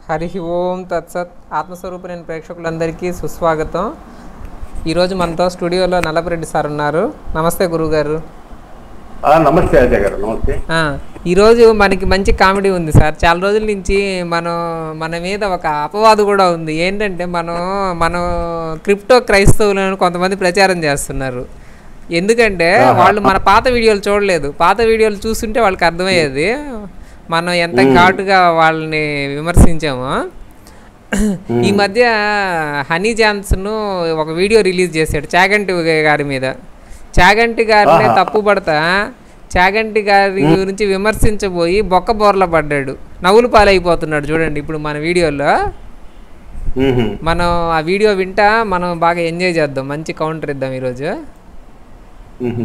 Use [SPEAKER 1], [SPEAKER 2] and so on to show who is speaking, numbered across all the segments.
[SPEAKER 1] హరి ఓం తత్సత్ ఆత్మస్వరూపులైన ప్రేక్షకులందరికీ సుస్వాగతం ఈరోజు మనతో స్టూడియోలో నల్లపరెడ్డి సార్ ఉన్నారు నమస్తే గురువుగారు
[SPEAKER 2] ఆ, నమస్తే అజయ్ గారు నమస్తే
[SPEAKER 1] ఆ, ఈరోజు మనకి మంచి కామెడీ ఉంది సార్ చాలా రోజుల నుంచి మనం మన మీద ఒక అపవాదు కూడా ఉంది ఏంటంటే మనం మనం క్రిప్టో క్రైస్తవులను కొంతమంది ప్రచారం చేస్తున్నారు ఎందుకంటే వాళ్ళు మన పాత వీడియోలు చూడలేదు పాత వీడియోలు చూస్తుంటే వాళ్ళకి అర్థమయ్యేది మనం ఎంత ఘాటుగా వాళ్ళని విమర్శించామో ఈ మధ్య హనీ జాన్సన్ ఒక వీడియో రిలీజ్ చేశాడు చాగంటి గారి మీద చాగంటి గారిని తప్పుపడతా చాగంటి గారి గురించి విమర్శించబోయి బొక్క బోర్ల పడ్డాడు నవ్వులు పాలైపోతున్నాడు చూడండి ఇప్పుడు మన వీడియోలో
[SPEAKER 2] మ్మ్హ.
[SPEAKER 1] మనం ఆ వీడియో వింటా మనం బాగా ఎంజాయ్ చేద్దాం మంచి కౌంటర్ ఇద్దాం ఈరోజు
[SPEAKER 2] మ్మ్హ.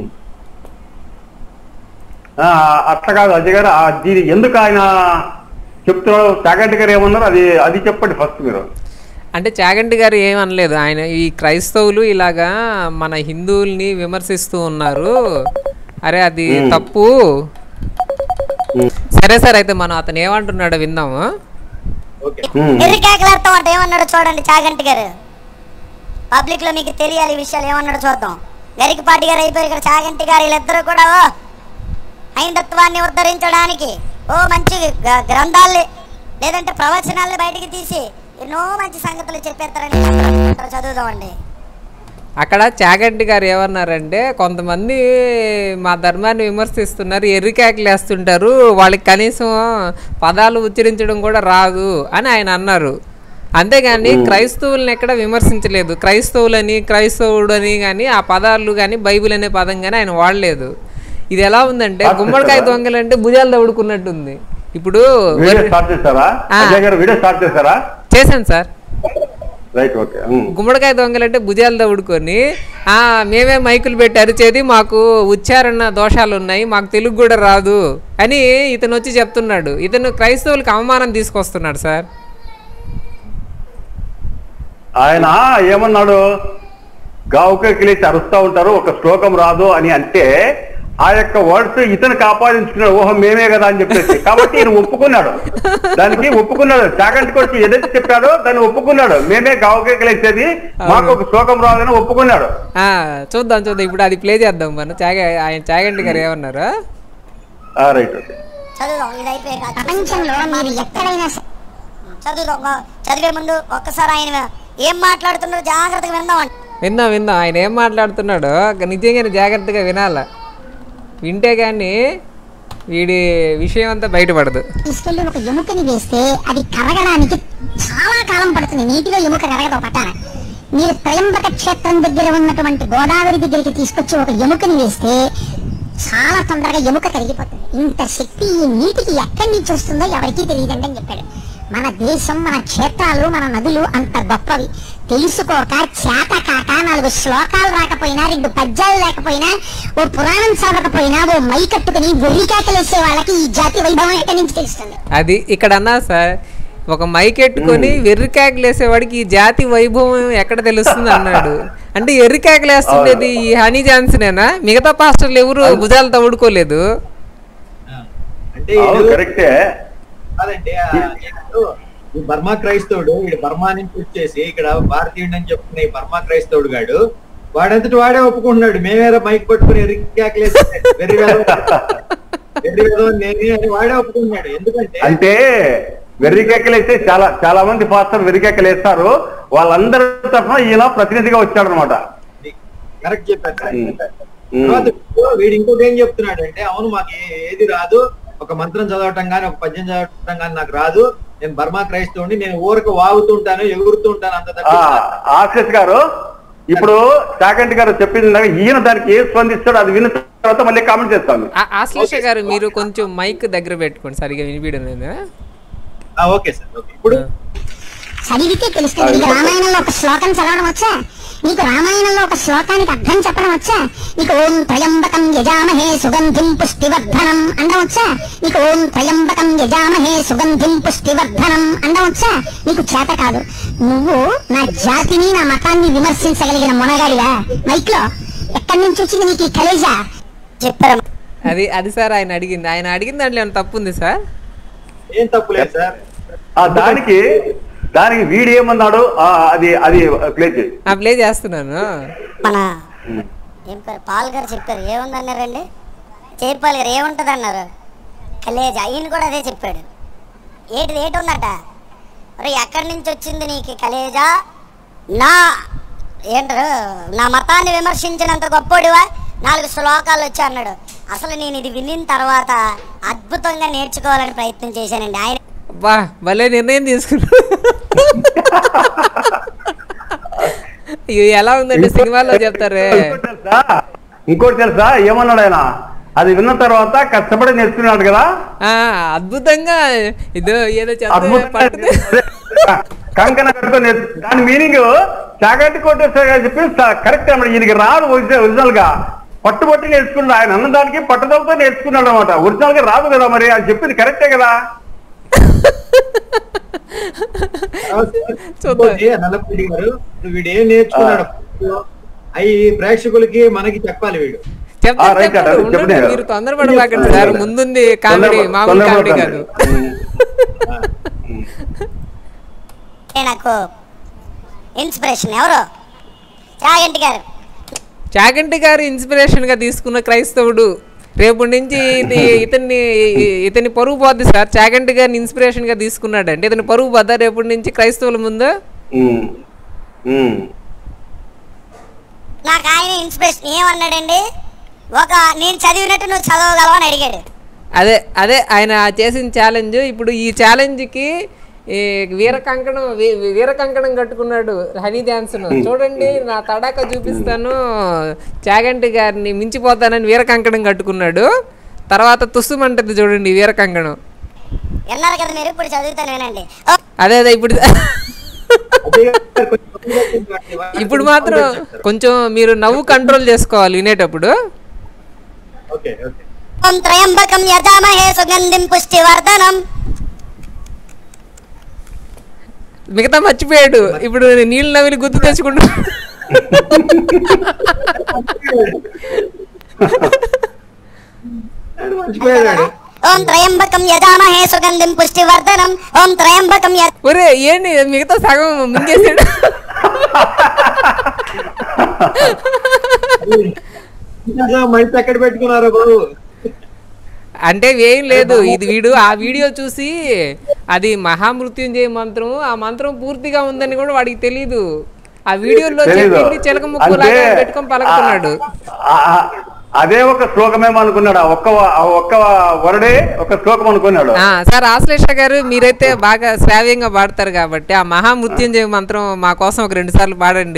[SPEAKER 2] ఆ, అట్లా కాదు అజయ్ గారు ఆ దీని ఎందుకు ఆయన చెప్తున్నాడు చాగంటి గారు ఏమన్నారు అది అది చెప్పండి ఫస్ట్ మీరు
[SPEAKER 1] అంటే చాగంటి గారు ఏమనలేదు ఆయన ఈ క్రైస్తవులు ఇలాగా మన హిందువుల్ని విమర్శిస్తూ ఉన్నారు అరే అది తప్పు సరే సార్ అయితే మనం అతను ఏమంటున్నాడో విందాము
[SPEAKER 2] మ్మ్.
[SPEAKER 3] ఎర్రికేకలాడతాం అంటే ఏమన్నాడు చూడండి చాగంటి గారు పబ్లిక్ లో మీకు తెలియాలి ఈ విషయాలు ఏమన్నాడు చూద్దాం గరికపాటి గారు అయిపోయారు ఇక్కడ చాగంటి గారు వీళ్ళిద్దరూ కూడా ఓ హైందత్వాన్ని ఉద్ధరించడానికి ఓ మంచి గ- గ్రంథాల్ని లేదంటే ప్రవచనాల్ని బయటికి తీసి ఎన్నో మంచి సంగతులు చెప్పేస్తారని అంటారు. చదువుదామండి
[SPEAKER 1] అక్కడ చాగంటి గారు ఏమన్నారంటే కొంతమంది మా ధర్మాన్ని విమర్శిస్తున్నారు ఎర్రికేకలు వేస్తుంటారు వాళ్ళకి కనీసం పదాలు ఉచ్చరించడం కూడా రాదు అని ఆయన అన్నారు అంతేగాని క్రైస్తవుల్ని ఎక్కడ విమర్శించలేదు క్రైస్తవులని క్రైస్తవుడని కానీ ఆ పదాలు కానీ బైబిల్ అనే పదం కానీ ఆయన వాడలేదు ఇది ఎలా ఉందంటే గుమ్మడికాయ దొంగలంటే భుజాలు దవ్వుడుకున్నట్టుంది ఇప్పుడు
[SPEAKER 2] వీడియో స్టార్ట్ చేస్తారా
[SPEAKER 1] ఆ.
[SPEAKER 2] అజయ్ గారు వీడియో స్టార్ట్ చేస్తారా
[SPEAKER 1] చేశాను సార్
[SPEAKER 2] రైట్ ఓకే మ్మ్.
[SPEAKER 1] గుమ్మడికాయ దొంగలంటే భుజాలు దవ్వుడుకొని "ఆ, మేమే మైకులు పెట్టి అరిచేది మాకు ఉచ్చారణ దోషాలు ఉన్నాయి మాకు తెలుగు కూడా రాదు అని ఇతను వచ్చి చెప్తున్నాడు ఇతను క్రైస్తవులకు అవమానం తీసుకొస్తున్నాడు సార్
[SPEAKER 2] ఆయన ఏమన్నాడు గావుకి లేచి అరుస్తా ఉంటారు ఒక శ్లోకం రాదు అని అంటే ఆ యొక్క వర్డ్స్ ఇతను కాపాడించుకున్నాడు ఓహో మేమే కదా అని చెప్పేసి కాబట్టి ఈయన ఒప్పుకున్నాడు దానికి ఒప్పుకున్నాడు చాగంటికి వచ్చి ఏదైతే చెప్పాడో దాన్ని ఒప్పుకున్నాడు మేమే గావుకి లేచేది మాకు ఒక శ్లోకం రాదని ఒప్పుకున్నాడు
[SPEAKER 1] ఆ, చూద్దాం చూద్దాం ఇప్పుడు అది ప్లే చేద్దాం మనం చాగ ఆయన చాగంటి గారు ఏమన్నారు
[SPEAKER 2] ఆ, రైట్ ఓకే
[SPEAKER 3] చదువుదాం ఇది అయిపోయాక ప్రపంచంలో మీరు ఎక్కడైనా స- చదువుదాం ఆ, చదివే ముందు ఒక్కసారి ఆయన ఏం మాట్లాడుతున్నారో జాగ్రత్తగా విందామండి
[SPEAKER 1] విందాం విందాం ఆయన ఏం మాట్లాడుతున్నాడో నిజంగానే జాగ్రత్తగా వినాల వింటే కానీ వీడి విషయం అంతా బయటపడదు
[SPEAKER 4] తీసుకెళ్లి ఒక ఎముకని వేస్తే అది కరగడానికి చాలా కాలం పడుతుంది నీటిలో ఎముక కరగదు పట్టాన మీరు త్రయంబక క్షేత్రం దగ్గర ఉన్నటువంటి గోదావరి దగ్గరికి తీసుకొచ్చి ఒక ఎముకని వేస్తే చాలా తొందరగా ఎముక కరిగిపోతుంది ఇంత శక్తి ఈ నీటికి ఎక్కడి నుంచి వస్తుందో ఎవరికీ తెలియదండి అని చెప్పాడు మన దేశం మన క్షేత్రాలు మన నదులు అంత గొప్పవి తెలుసుకోక చేత కాక నాలుగు శ్లోకాలు రాకపోయినా రెండు పద్యాలు లేకపోయినా ఓ పురాణం చదవకపోయినా ఓ మై కట్టుకుని వెర్రికేకలేసే వాళ్ళకి ఈ జాతి వైభవం ఎక్కడి నుంచి తెలుస్తుంది
[SPEAKER 1] అది ఇక్కడ అన్నా సార్ ఒక మైక్ ఎట్టుకొని వెర్రి కేకలేసేవాడికి ఈ జాతి వైభవం ఎక్కడ తెలుస్తుంది అన్నాడు అంటే ఎర్రి కేకలేస్తుండేది ఈ హనీ జాన్సనేనా మిగతా పాస్టర్లు ఎవరు భుజాలు తవ్వుడుకోలేదు
[SPEAKER 5] అంటే
[SPEAKER 2] అవును
[SPEAKER 5] వీడు-
[SPEAKER 2] కరెక్టే
[SPEAKER 5] కాదండి ఆ వీడు ఈ బర్మా క్రైస్తవుడు వీడు బర్మా నుంచి వచ్చేసి ఇక్కడ భారతీయుడు అని చెప్పుకునే ఈ బర్మా క్రైస్తవుడు గాడు వాడంతటి వాడే ఒప్పుకుంటున్నాడు మేమేరా మైక్ పట్టుకుని ఎరికాకలేదు వెర్రి వేదం వెర్రి వేదం నేనే అని వాడే ఒప్పుకుంటున్నాడు ఎందుకంటే
[SPEAKER 2] అంటే వెర్రికెక్కలేస్తే చాలా చాలా మంది పాస్టర్ వెర్రికెక్కలేస్తారు వాళ్ళందరి తరఫున ఈయన ప్రతినిధిగా వచ్చాడు అనమాట
[SPEAKER 5] కరెక్ట్ చెప్పారు correct
[SPEAKER 2] ఉమ్.
[SPEAKER 5] చెప్పారు.
[SPEAKER 2] ఉమ్.
[SPEAKER 5] తర్వాత వీడు- వీడు ఇంకోటి ఏం చెప్తున్నాడు అంటే అవును మాకు ఏ- ఏది రాదు ఒక మంత్రం చదవటం గానీ ఒక పద్యం చదవటం గానీ నాకు రాదు నేను బర్మా క్రైస్తవుని నేను ఊరకు వాగుతుంటాను ఎగురుతూ ఉంటాను అంత
[SPEAKER 2] ఆ,
[SPEAKER 5] తప్ప
[SPEAKER 2] ఆశీష్ గారు ఇప్పుడు చాగంటి గారు చెప్పింది ఇందాక ఈయన దానికి ఏం స్పందిస్తాడో అది విన్న తర్వాత మళ్ళీ కామెంట్ చేస్తాను
[SPEAKER 1] ఆ- ఆశ్లేష గారు మీరు కొంచెం మైక్ దగ్గర పెట్టుకోండి సరిగా వినిపించడం లేదు
[SPEAKER 5] ఆ, ఓకే సార్ ఓకే ఇప్పుడు
[SPEAKER 4] చదివితే తెలుస్తుంది నీకు రామాయణంలో ఒక శ్లోకం చదవడం వచ్చా నీకు రామాయణంలో ఒక శ్లోకానికి అర్థం చెప్పడం వచ్చా నీకు ఓం త్రయంబకం యజామహే సుగంధిం పుష్టివర్ధనం అండం వచ్చా నీకు ఓం త్రయంబకం యజామహే సుగంధిం పుష్టివర్ధనం అండం వచ్చా నీకు చేత కాదు నువ్వు నా జాతిని నా మతాన్ని విమర్శించగలిగిన మొనగాడివా మైక్ లో ఎక్కడి నుంచి వచ్చింది నీకు ఈ కలేజా
[SPEAKER 3] చెప్పారు
[SPEAKER 1] అది అది సార్ ఆయన అడిగింది ఆయన అడిగిన దాంట్లో ఏమైనా తప్పు ఉంది సార్
[SPEAKER 5] ఏం తప్పు లేదు సార్
[SPEAKER 2] ఆ దానికి దానికి వీడు ఏమన్నాడు ఆ, అది అది ప్లే చేయి
[SPEAKER 1] ఆ ప్లే చేస్తున్నాను
[SPEAKER 3] మన ఏం పేరు పాల్ గారు చెప్పారు ఏముంది అన్నారండి చేపాల్ గారు ఏముంటది అన్నారు కలేజ్ ఆయన కూడా అదే చెప్పాడు ఏటిది ఏటి ఉందట మరి ఎక్కడి నుంచి వచ్చింది నీకు కలేజా నా ఏంటారు నా మతాన్ని విమర్శించినంత గొప్పోడివా నాలుగు శ్లోకాలు వచ్చి అన్నాడు అసలు నేను ఇది వినిన తర్వాత అద్భుతంగా నేర్చుకోవాలని ప్రయత్నం చేశానండి ఆయన
[SPEAKER 1] బా భలే నిర్ణయం తీసుకున్నా ఇవి ఎలా ఉందండి సినిమాలో చెప్తారే
[SPEAKER 2] ఇంకోటి తెలుసా ఇంకోటి తెలుసా ఏమన్నాడు ఆయన అది విన్న తర్వాత కష్టపడి నేర్చుకున్నాడు కదా
[SPEAKER 1] ఆ అద్భుతంగా ఇదో ఏదో చెప్తే
[SPEAKER 2] అద్భుతంగా
[SPEAKER 1] పట్టుదే
[SPEAKER 2] కంకణ కట్టుకొని నేర్చు- దాని మీనింగ్ చాగంటి కోటేశ్వర గారు చెప్పి కరెక్ట్ అన్నమాట ఈయనకి రాదు ఒరిజినల్ గా పట్టుబట్టి నేర్చుకున్నాడు ఆయన అన్నదానికి పట్టుదలతో నేర్చుకున్నాడు అనమాట ఒరిజినల్ గా రాదు కదా మరి ఆయన చెప్పింది కరెక్టే కదా
[SPEAKER 5] ఇంకోటి నల్లపల్లి గారు వీడు ఏం నేర్చుకున్నాడు అవి ప్రేక్షకులకి మనకి చెప్పాలి వీడు
[SPEAKER 1] చెప్తా
[SPEAKER 2] ఆ, రైట్
[SPEAKER 1] చెప్తా.
[SPEAKER 2] అదే,
[SPEAKER 1] ఉండండి,
[SPEAKER 2] చెప్పండి.
[SPEAKER 1] మీరు తొందరపడబాకండి సార్ ముందుంది కామెడీ
[SPEAKER 2] తొందర-
[SPEAKER 1] మామూలు కామెడీ
[SPEAKER 2] తొందరపడకండి.
[SPEAKER 1] కాదు
[SPEAKER 3] అంటే నాకు ఇన్స్పిరేషన్ ఎవరు చాగంటి గారు
[SPEAKER 1] చాగంటి గారు ఇన్స్పిరేషన్ గా తీసుకున్న క్రైస్తవుడు రేపు నుంచి ఇది ఇతన్ని ఇతని పరుగు పోద్ది సార్ చాగంటి గారిని ఇన్స్పిరేషన్ గా తీసుకున్నాడు అంటే ఇతని పరుగు పోద్దా రేపటి నుంచి క్రైస్తవుల ముందు
[SPEAKER 2] ఉమ్. ఉమ్.
[SPEAKER 3] నాకు ఆయన ఇన్స్పిరేషన్ ఏమన్నాడండి ఒక నేను చదివినట్టు నువ్వు చదవగలవు అని అడిగాడు
[SPEAKER 1] అదే అదే ఆయన చేసిన ఛాలెంజ్ ఇప్పుడు ఈ ఛాలెంజ్కి ఈ వీర కంకణం వీ- వీర కంకణం కట్టుకున్నాడు హనీ డాన్స్ను చూడండి నా తడాక చూపిస్తాను చాగంటి గారిని మించిపోతానని వీర కంకణం కట్టుకున్నాడు తర్వాత తుస్సుమంటది చూడండి ఈ వీర కంకణం
[SPEAKER 3] విన్నారు కదా మీరు ఇప్పుడు చదువుతాను వినండి ఓ,
[SPEAKER 1] అదే అదే ఇప్పుడు
[SPEAKER 5] అదే కొంచెం
[SPEAKER 1] ఇప్పుడు మాత్రం కొంచెం మీరు నవ్వు కంట్రోల్ చేసుకోవాలి వినేటప్పుడు
[SPEAKER 5] ఓకే ఓకే
[SPEAKER 3] ఓం త్రయంబకం యజామహే సుగంధిం పుష్టివర్ధనం
[SPEAKER 1] మిగతా మర్చిపోయాడు ఇప్పుడు నీళ్ళు నవ్విని గుర్తు తెచ్చుకుంటూ
[SPEAKER 5] ఆయన మర్చిపోయాడు
[SPEAKER 3] ఓం త్రయంబకం యజామహే సుగంధిం పుష్టివర్ధనం ఓం త్రయంబకం య
[SPEAKER 1] ఒరే ఏంటి మిగతా సగం మింగేసాడు
[SPEAKER 5] ఇంకా మనిషి ఎక్కడ పెట్టుకున్నారు బాబు
[SPEAKER 1] అంటే ఏం లేదు ఇది వీడు ఆ వీడియో చూసి అది మహామృత్యుంజయ మంత్రం ఆ మంత్రం పూర్తిగా ఉందని కూడా వాడికి తెలీదు ఆ వీడియోలో
[SPEAKER 2] తెలీదు.
[SPEAKER 1] చెప్పింది చిలక ముక్కులాగా
[SPEAKER 2] అంటే
[SPEAKER 1] పెట్టుకొని పలుకుతున్నాడు
[SPEAKER 2] ఆ- ఆ- అదే ఒక శ్లోకమేమో అనుకున్నాడు ఆ ఒక్క వ- ఆ ఒక్క వరడే ఒక శ్లోకం అనుకున్నాడు
[SPEAKER 1] ఆ, సార్ ఆశ్లేష గారు మీరైతే బాగా శ్రావ్యంగా పాడతారు కాబట్టి ఆ మహామృత్యుంజయ మంత్రం మా కోసం ఒక రెండు సార్లు పాడండి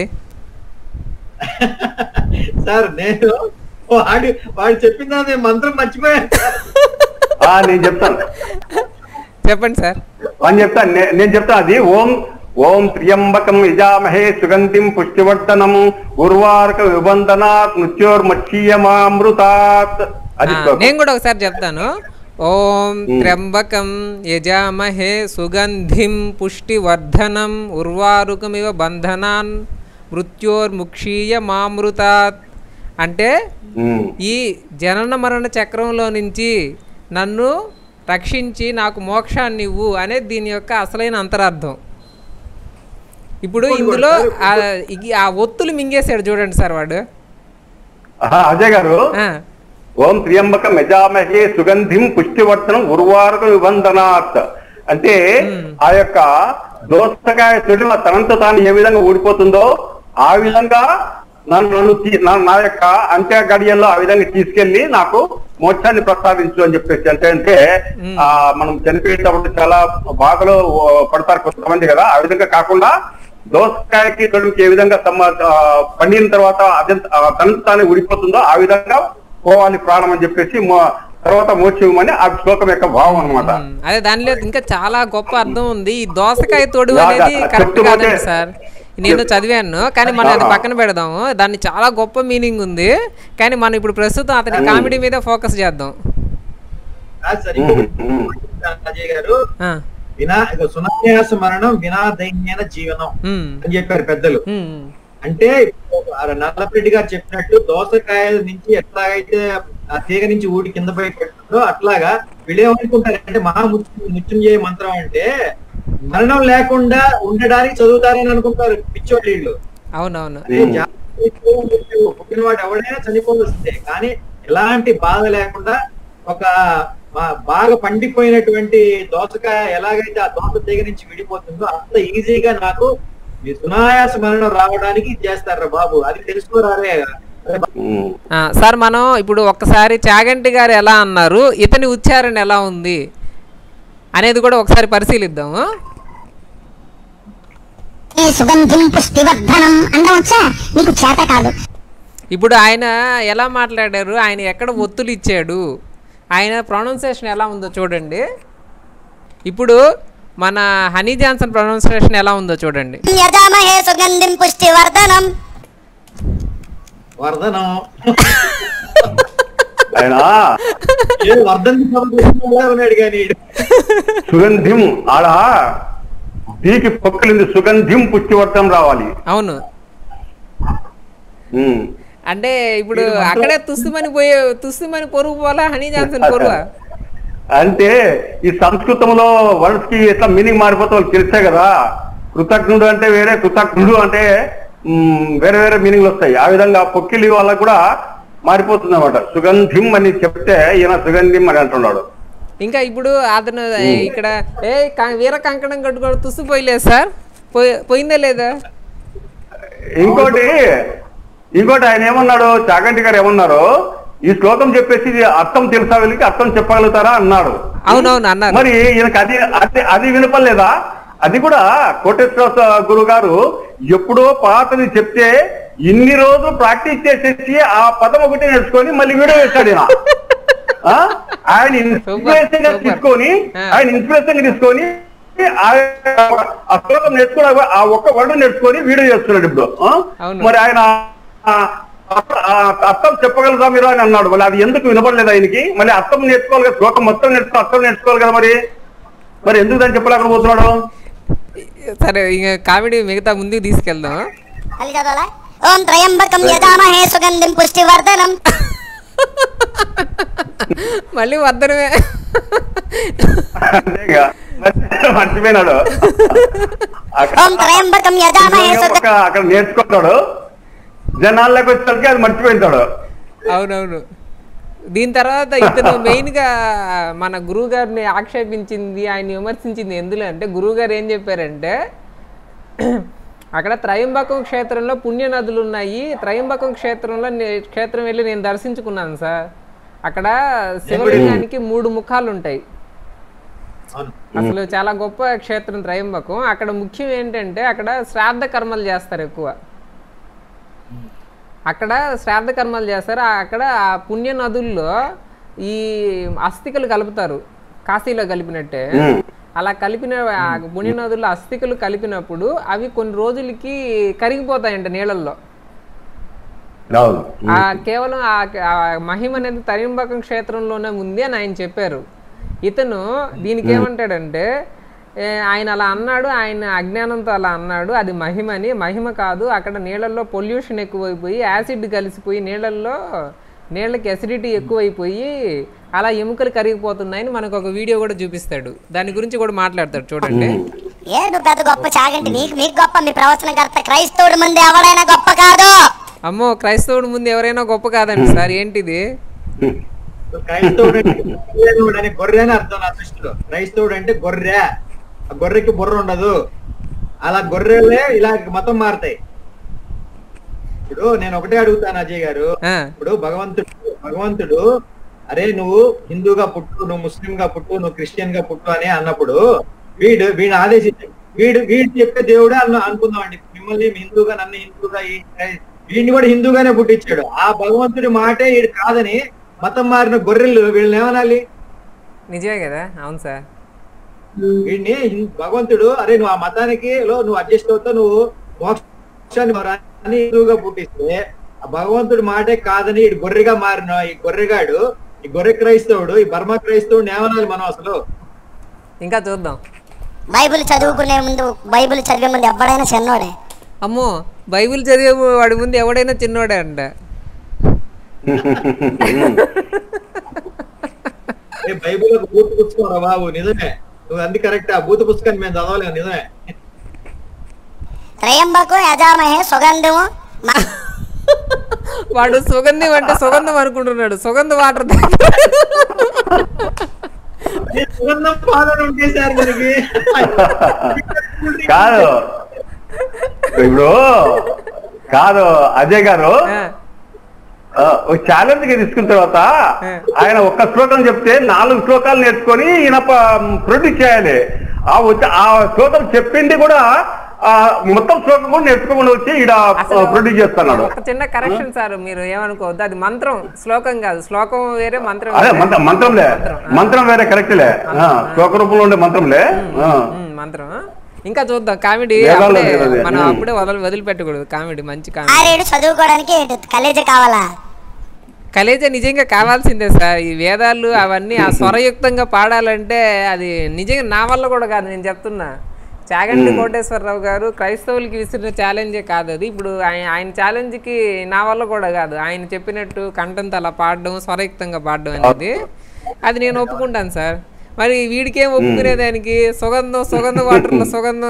[SPEAKER 5] సార్ నేను వాడు వాడు చెప్పిన దాని మంత్రం మర్చిపోయాను సార్.
[SPEAKER 2] ఆ, నేను చెప్తాను
[SPEAKER 1] చెప్పండి సార్
[SPEAKER 2] అని చెప్తాను నే- నేను చెప్తాను అది ఓం ఓం త్ర్యంబకం యజామహే సుగంధిం పుష్టివర్ధనం ఉర్వారక విబంధనాత్ మృత్యోర్మక్షీయమామృతాత్ అది
[SPEAKER 1] ఆ,
[SPEAKER 2] శ్లోకం.
[SPEAKER 1] నేను కూడా ఒకసారి చెప్తాను ఓం త్ర్యంబకం యజామహే సుగంధిం పుష్టివర్ధనం ఉర్వారుకమివ బంధనాన్ మృత్యోర్ముక్షీయ మామృతాత్ అంటే
[SPEAKER 2] ఉమ్.
[SPEAKER 1] ఈ జనన మరణ చక్రంలో నుంచి నన్ను రక్షించి నాకు మోక్షాన్ని ఇవ్వు అనేది దీని యొక్క అసలైన అంతరార్థం ఇప్పుడు ఇందులో ఆ ఈ- ఆ ఒత్తులు మింగేశాడు చూడండి సార్ వాడు
[SPEAKER 2] ఆహా, అజయ్ గారు
[SPEAKER 1] ఆ,
[SPEAKER 2] ఓం త్ర్యంబకం యజామహే సుగంధిం పుష్టివర్ధనం ఉర్వారక విబంధనాత్ అంటే ఆ యొక్క దోసకాయ చెడు తనంత తాను ఏ విధంగా ఊడిపోతుందో ఆ విధంగా నన్ను నన్ను తీ- నా నా యొక్క అంత్య గడియల్లో ఆ విధంగా తీసుకెళ్లి నాకు మోక్షాన్ని ప్రసాదించు అని చెప్పేసి అంటే అంటే ఆ మనం చనిపోయేటప్పుడు చాలా బాధలో ఓ, పడతారు కొంతమంది కదా ఆ విధంగా కాకుండా దోసకాయకి తొడుగుకి ఏ విధంగా తమ ఆ, పండిన తర్వాత అదే తనంత తానే ఊడిపోతుందో ఆ విధంగా పోవాలి ప్రాణం అని చెప్పేసి మో- తర్వాత మోక్షమని ఆ శ్లోకం యొక్క భావం అనమాట
[SPEAKER 1] ఉమ్, అదే దానిలో ఇంకా చాలా గొప్ప అర్థం ఉంది ఈ దోసకాయ తోడు
[SPEAKER 2] యా,
[SPEAKER 1] అనేది
[SPEAKER 2] యా,
[SPEAKER 1] కరెక్ట్
[SPEAKER 2] చెప్తూ
[SPEAKER 1] కాదండి
[SPEAKER 2] పోతే-
[SPEAKER 1] సార్ నేను చదివాను కానీ మనం అది పక్కన పెడదాము దాన్ని చాలా గొప్ప మీనింగ్ ఉంది కానీ మనం ఇప్పుడు ప్రస్తుతం అతని కామెడీ మీద ఫోకస్ చేద్దాం
[SPEAKER 5] కాదు సార్ ఇంకొకటి
[SPEAKER 2] ఉమ్, ఉమ్.
[SPEAKER 5] అజయ్ గారు
[SPEAKER 1] ఆ,
[SPEAKER 5] వినా ఇక సునాయాస మరణం వినా దైన్యన జీవనం
[SPEAKER 1] ఉమ్,
[SPEAKER 5] అని చెప్పారు పెద్దలు
[SPEAKER 1] ఉమ్,
[SPEAKER 5] అంటే ఆ నల్లపరెడ్డి గారు చెప్పినట్టు దోసకాయ నుంచి ఎట్లాగైతే ఆ తీగ నుంచి ఊడి కింద పై పడుతుందో అట్లాగా వీళ్ళేమనుకుంటారు అంటే మహా మృత్యు- మృత్యుంజయ మంత్రం అంటే మరణం లేకుండా ఉండడానికి చదువుతారని అనుకుంటారు పిచ్చోళ్ళు వీళ్ళు
[SPEAKER 1] అవునవును
[SPEAKER 5] అదే జాగ్రత్తగా పుట్టినవాడు ఎవడైనా చనిపోవలసిందే కానీ ఎలాంటి బాధ లేకుండా ఒక మా- బాగా పండిపోయినటువంటి దోసకాయ ఎలాగైతే ఆ దోస తీగ నుంచి విడిపోతుందో అంత ఈజీగా నాకు ఈ సునాయాస మరణం రావడానికి ఇది చేస్తారా బాబు అది తెలుసుకోరారే అరే బా-
[SPEAKER 2] ఉమ్.
[SPEAKER 1] ఆ, సార్ మనం ఇప్పుడు ఒక్కసారి చాగంటి గారు ఎలా అన్నారు ఇతని ఉచ్చారణ ఎలా ఉంది అనేది కూడా ఒకసారి పరిశీలిద్దాము
[SPEAKER 4] ఏ సుగంధిం పుష్టివర్ధనం అందవచ్చా నీకు చేత కాదు
[SPEAKER 1] ఇప్పుడు ఆయన ఎలా మాట్లాడారు ఆయన ఎక్కడ ఒత్తులు ఇచ్చాడు ఆయన ప్రొనౌన్సియేషన్ ఎలా ఉందో చూడండి ఇప్పుడు మన హనీ జాన్సన్ ప్రొనౌన్సియేషన్ ఎలా ఉందో చూడండి
[SPEAKER 3] యజామహే సుగంధిం పుష్టివర్ధనం
[SPEAKER 5] వర్ధనం
[SPEAKER 2] ఆయన
[SPEAKER 5] ఏ వర్ధన్ ఉన్నాడు కానీ ఈడు.
[SPEAKER 2] సుగంధిం ఆడ దీకి పక్కలింది సుగంధిం పుష్టివర్తం రావాలి
[SPEAKER 1] అవును
[SPEAKER 2] ఉమ్.
[SPEAKER 1] అంటే ఇప్పుడు అక్కడే తుస్సుమని పోయే తుస్సుమని పొరుగు పోలా హనీ జాన్సన్ పొరుగు
[SPEAKER 2] అంటే ఈ సంస్కృతంలో వర్డ్స్ కి ఎట్లా మీనింగ్ మారిపోతే వాళ్ళకి తెలిసే కదా కృతజ్ఞుడు అంటే వేరే కృతజ్ఞుడు అంటే మ్, వేరే వేరే మీనింగ్లు వస్తాయి ఆ విధంగా పొక్కిలి వాళ్ళకు కూడా మారిపోతుంది అనమాట సుగంధిం అని చెప్తే ఈయన సుగంధిం అని అంటున్నాడు
[SPEAKER 1] ఇంకా ఇప్పుడు అతను ఇక్కడ ఏ క- వీర కంకణం కట్టుకోవడం తుస్సుపోయలేదు సార్ పోయి పోయిందా లేదా
[SPEAKER 2] ఇంకోటి ఇంకోటి ఆయన ఏమన్నాడు చాగంటి గారు ఏమన్నారు ఈ శ్లోకం చెప్పేసి ఇది అర్థం తెలుసా వీళ్ళకి అర్థం చెప్పగలుగుతారా అన్నాడు
[SPEAKER 1] అవునవును అన్నారు
[SPEAKER 2] మరి ఈయనకి అది అది అది వినపలేదా అది కూడా కోటేశ్వర గురువు గారు ఎప్పుడో పాతది చెప్తే ఇన్ని రోజులు ప్రాక్టీస్ చేసేసి ఆ పదం ఒకటి నేర్చుకొని మళ్ళీ వీడియో వేస్తాడు ఈయన ఆ? ఆయన ఇన్స్పిరేషన్ గా
[SPEAKER 1] సూపర్.
[SPEAKER 2] తీసుకొని
[SPEAKER 1] ఆ.
[SPEAKER 2] ఆయన ఇన్స్పిరేషన్ గా తీసుకొని ఆ- ఆ శ్లోకం నేర్చుకుని ఆ ఒక్క వర్డ్ నేర్చుకొని వీడియో చేస్తున్నాడు ఇప్పుడు ఆ?
[SPEAKER 1] అవును.
[SPEAKER 2] మరి ఆయన ఆ- ఆ- ఆ అర్థం చెప్పగలదా మీరు అని అన్నాడు మళ్ళీ అది ఎందుకు వినపడలేదు ఆయనకి మళ్ళీ అర్థం నేర్చుకోవాలి కదా శ్లోకం మొత్తం నేర్చుకో అర్థం నేర్చుకోవాలి కదా మరి మరి ఎందుకు దాన్ని చెప్పలేకపోతున్నాడు
[SPEAKER 1] సరే ఇంకా కామెడీ మిగతా ముందుకు తీసుకెళ్దాం
[SPEAKER 3] మళ్ళీ చదవాలా ఓం త్రయంబకం యజామహే సుగంధిం పుష్టివర్ధనం
[SPEAKER 1] మళ్ళీ వద్దనమే
[SPEAKER 2] అంతేగా మరి మర్చిపోయినాడు అక్కడ-
[SPEAKER 3] ఓం త్రయంబకం యజామహే సుగ
[SPEAKER 2] ఒక అక్కడ నేర్చుకుంటాడు జనాల్లోకి వచ్చేసరికి అది మర్చిపోయింటాడు
[SPEAKER 1] అవునవును దీని తర్వాత ఇతను మెయిన్ గా మన గురువు గారిని ఆక్షేపించింది ఆయన విమర్శించింది ఎందులో అంటే గురువు గారు ఏం చెప్పారంటే అక్కడ త్రయంబకం క్షేత్రంలో పుణ్య నదులు ఉన్నాయి త్రయంబకం క్షేత్రంలో నే- క్షేత్రం వెళ్ళి నేను దర్శించుకున్నాను సార్ అక్కడ శివలింగానికి మూడు ముఖాలు ఉంటాయి
[SPEAKER 5] అవును
[SPEAKER 1] అసలు చాలా గొప్ప క్షేత్రం త్రయంబకం అక్కడ ముఖ్యం ఏంటంటే అక్కడ శ్రాద్ధ కర్మలు చేస్తారు ఎక్కువ అక్కడ శ్రాద్ధ కర్మలు చేస్తారు ఆ- అక్కడ ఆ పుణ్య నదుల్లో ఈ అస్థికలు కలుపుతారు కాశీలో కలిపినట్టే
[SPEAKER 2] ఉమ్.
[SPEAKER 1] అలా కలిపిన ఆ పుణ్య నదుల్లో అస్థికలు కలిపినప్పుడు అవి కొన్ని రోజులకి కరిగిపోతాయంట నీళ్ళల్లో
[SPEAKER 2] అవును
[SPEAKER 1] ఆ కేవలం ఆ ఆ మహిమ అనేది తరింబకం క్షేత్రంలోనే ఉంది అని ఆయన చెప్పారు ఇతను దీనికి ఏమంటాడంటే ఏ, ఆయన అలా అన్నాడు ఆయన అజ్ఞానంతో అలా అన్నాడు అది మహిమని మహిమ కాదు అక్కడ నీళ్ళల్లో పొల్యూషన్ ఎక్కువైపోయి యాసిడ్ కలిసిపోయి నీళ్ళల్లో నీళ్ళకి ఎసిడిటీ ఎక్కువైపోయి అలా ఎముకలు కరిగిపోతున్నాయని మనకు ఒక వీడియో కూడా చూపిస్తాడు దాని గురించి కూడా మాట్లాడతాడు చూడండి
[SPEAKER 3] ఏడు పెద్ద గొప్ప చాగంటి మీకు మీకు గొప్ప మీ ప్రవచనకర్త క్రైస్తవుడి ముందు ఎవడైనా గొప్ప కాదు
[SPEAKER 1] అమ్మో క్రైస్తవుడి ముందు ఎవరైనా గొప్ప కాదండి సార్ ఏంటిది
[SPEAKER 5] క్రైస్తవుడు అంటే గొర్రెనుడు అని గొర్రె అని అర్థం నా దృష్టిలో క్రైస్తవుడు అంటే గొర్రె ఆ గొర్రెకి బుర్ర ఉండదు అలా గొర్రెలే ఇలా మతం మారుతాయి ఇప్పుడు నేను ఒకటే అడుగుతాను అజయ్ గారు
[SPEAKER 1] ఆ,
[SPEAKER 5] ఇప్పుడు భగవంతుడు భగవంతుడు అరే నువ్వు హిందూగా పుట్టు నువ్వు ముస్లిం గా పుట్టు నువ్వు క్రిస్టియన్ గా పుట్టు అని అన్నప్పుడు వీడు వీడు ఆదేశించాడు వీడు వీడు చెప్పే దేవుడే అన్న అనుకుందామండి మిమ్మల్ని హిందూగా నన్ను హిందూగా ఈ- వీడిని కూడా హిందూగానే పుట్టించాడు ఆ భగవంతుడి మాటే వీడు కాదని మతం మారిన గొర్రెలు వీళ్ళని ఏమనాలి
[SPEAKER 1] నిజమే కదా అవును సార్
[SPEAKER 5] వీడిని హిం- భగవంతుడు అరే నువ్వు ఆ మతానికి లో నువ్వు అడ్జస్ట్ అవుతావు నువ్వు మోక్షాన్ని రా అని హిందువుగా పుట్టిస్తే ఆ భగవంతుడి మాటే కాదని ఈ గొర్రెగా మారిన ఈ గొర్రెగాడు ఈ గొర్రె క్రైస్తవుడు ఈ బర్మా క్రైస్తవుడు ఏమనాలి మనం అసలు
[SPEAKER 1] ఇంకా చూద్దాం
[SPEAKER 3] బైబిల్ చదువుకునే ముందు బైబిల్ చదివే ముందు ఎవడైనా చిన్నోడే
[SPEAKER 1] అమ్మో బైబిల్ చదివే వాడి ముందు ఎవడైనా చిన్నోడే అంట
[SPEAKER 5] ఏ బైబిల్ పూర్తి పుచ్చుకోరా బాబు నిజమే నువ్వు అంది కరెక్ట్ ఆ భూత పుస్తకాన్ని మేము చదవలేము నిజమే
[SPEAKER 3] త్రయంబకు యజామహే సుగంధము మ-
[SPEAKER 1] వాడు సుగంధం అంటే సుగంధం అనుకుంటున్నాడు సుగంధ వాటర్
[SPEAKER 5] ఈ సుగంధం పాలన ఉంటే సార్ మనకి
[SPEAKER 2] కాదు ఇప్పుడు కాదు అజయ్ గారు ఆ, ఒక ఛాలెంజ్ గా తీసుకున్న తర్వాత ఆయన ఒక్క శ్లోకం చెప్తే నాలుగు శ్లోకాలు నేర్చుకొని ఈయన ప్రొడ్యూస్ చేయాలి ఆ వచ్చి ఆ శ్లోకం చెప్పింది కూడా ఆ మొత్తం శ్లోకం కూడా నేర్చుకోకుండా వచ్చి ఈడ ప్రొడ్యూస్ చేస్తున్నాడు
[SPEAKER 1] ఒక చిన్న కరెక్షన్ సార్ మీరు ఏమనుకోవద్దు అది మంత్రం శ్లోకం కాదు శ్లోకం వేరే మంత్రం
[SPEAKER 2] అదే
[SPEAKER 1] వేరే.
[SPEAKER 2] మంత్రం మంత్రంలే మంత్రం వేరే కరెక్ట్లే ఆ, శ్లోక రూపంలో ఉండే మంత్రంలే ఆ.
[SPEAKER 1] ఉమ్, మంత్రం ఇంకా చూద్దాం కామెడీ
[SPEAKER 2] వేదాల్లో
[SPEAKER 1] అప్పుడే
[SPEAKER 2] లేదు అది.
[SPEAKER 1] మనం
[SPEAKER 2] ఉమ్.
[SPEAKER 1] అప్పుడే వదలి వదిలిపెట్టకూడదు కామెడీ మంచి కామెడీ
[SPEAKER 3] ఆరేడు చదువుకోవడానికి కలేజీ కావాలా
[SPEAKER 1] కలేజ నిజంగా కావాల్సిందే సార్ ఈ వేదాలు అవన్నీ ఆ స్వరయుక్తంగా పాడాలంటే అది నిజంగా నా వల్ల కూడా కాదు నేను చెప్తున్నా చాగంటి కోటేశ్వరరావు గారు క్రైస్తవులకి విసిరిన ఛాలెంజే కాదు అది ఇప్పుడు ఆయన ఆయన ఛాలెంజ్కి నా వల్ల కూడా కాదు ఆయన చెప్పినట్టు కంఠంతో అలా పాడడం స్వరయుక్తంగా పాడడం అనేది అది నేను ఒప్పుకుంటాను సార్ మరి వీడికేం ఒప్పుకునేదానికి సుగంధం సుగంధ వాటర్లో సుగంధం